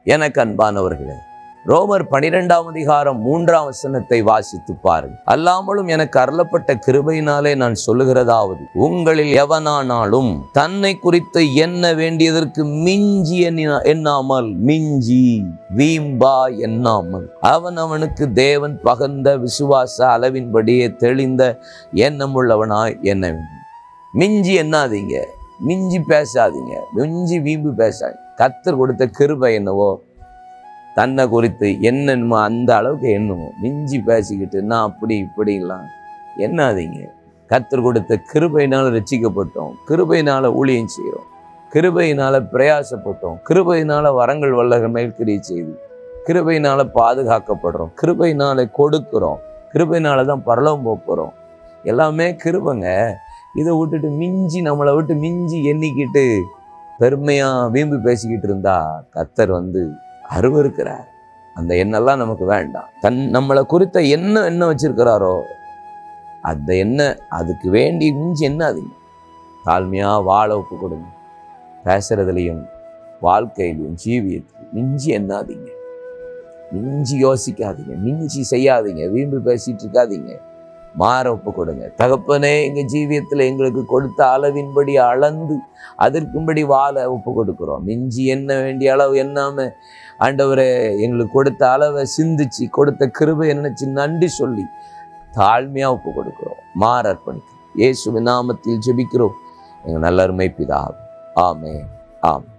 எனக்கு அன்பானவர்களே ரோமர் பனிரெண்டாம் அதிகாரம் மூன்றாம் வசனத்தை வாசித்து பாருங்கள் அல்லாமலும் எனக்கு அருளப்பட்ட கிருபையினாலே நான் சொல்லுகிறதாவது உங்களில் எவனானாலும் தன்னை குறித்து என்ன வேண்டியதற்கு மிஞ்சி எண்ணி- எண்ணாமல் மிஞ்சி வீம்பா எண்ணாமல் அவன் அவனுக்கு தேவன் பகர்ந்த விசுவாச அளவின்படியே தெளிந்த எண்ணமுள்ளவனாய் எண்ண வேண்டும் மிஞ்சி எண்ணாதீங்க மிஞ்சி பேசாதீங்க மிஞ்சி வீம்பு பேசாதீங்க கத்தர் கொடுத்த கிருபை என்னவோ தன்னை குறித்து என்னென்னமோ அந்த அளவுக்கு எண்ணுவோம் மிஞ்சி பேசிக்கிட்டு நான் அப்படி இப்படிலாம் எண்ணாதீங்க கத்தர் கொடுத்த கிருபையினால் ரட்சிக்கப்பட்டோம் கிருபையினால ஊழியம் செய்கிறோம் கிருபையினால பிரயாசப்பட்டோம் கிருபையினால வரங்கள் வல்லக மேல்கிரியை செய்து கிருபையினால பாதுகாக்கப்படுறோம் கிருபையினால கொடுக்கிறோம் கிருபையினால தான் பரலவம் போக போகிறோம் எல்லாமே கிருபைங்க இதை விட்டுட்டு மிஞ்சி நம்மளை விட்டு மிஞ்சி எண்ணிக்கிட்டு பெருமையாக வீம்பு பேசிக்கிட்டு இருந்தா கத்தர் வந்து அருவருக்கிறார் அந்த எண்ணெல்லாம் நமக்கு வேண்டாம் தன் நம்மளை குறித்த என்ன என்ன வச்சிருக்கிறாரோ அந்த எண்ணெய் அதுக்கு வேண்டி மிஞ்சி எண்ணாதீங்க தாழ்மையாக வாழ ஒப்பு கொடுங்க பேசுறதுலையும் வாழ்க்கையிலையும் ஜீவியத்திலையும் மிஞ்சி எண்ணாதீங்க மிஞ்சி யோசிக்காதீங்க மிஞ்சி செய்யாதீங்க வீம்பு பேசிட்டு இருக்காதீங்க மாற ஒப்பு கொடுங்க தகப்பனே எங்க ஜீவியத்துல எங்களுக்கு கொடுத்த அளவின்படி அளந்து அதற்கும்படி வாழ ஒப்பு கொடுக்கிறோம் மிஞ்சி எண்ண வேண்டிய அளவு எண்ணாம ஆண்டவரே எங்களுக்கு கொடுத்த அளவை சிந்திச்சு கொடுத்த கிருபை நினைச்சு நன்றி சொல்லி தாழ்மையா ஒப்பு கொடுக்கிறோம் மாற அர்ப்பணிக்கிறோம் இயேசுவின் நாமத்தில் ஜெபிக்கிறோம் எங்க நல்லருமை பிதா ஆமே ஆம்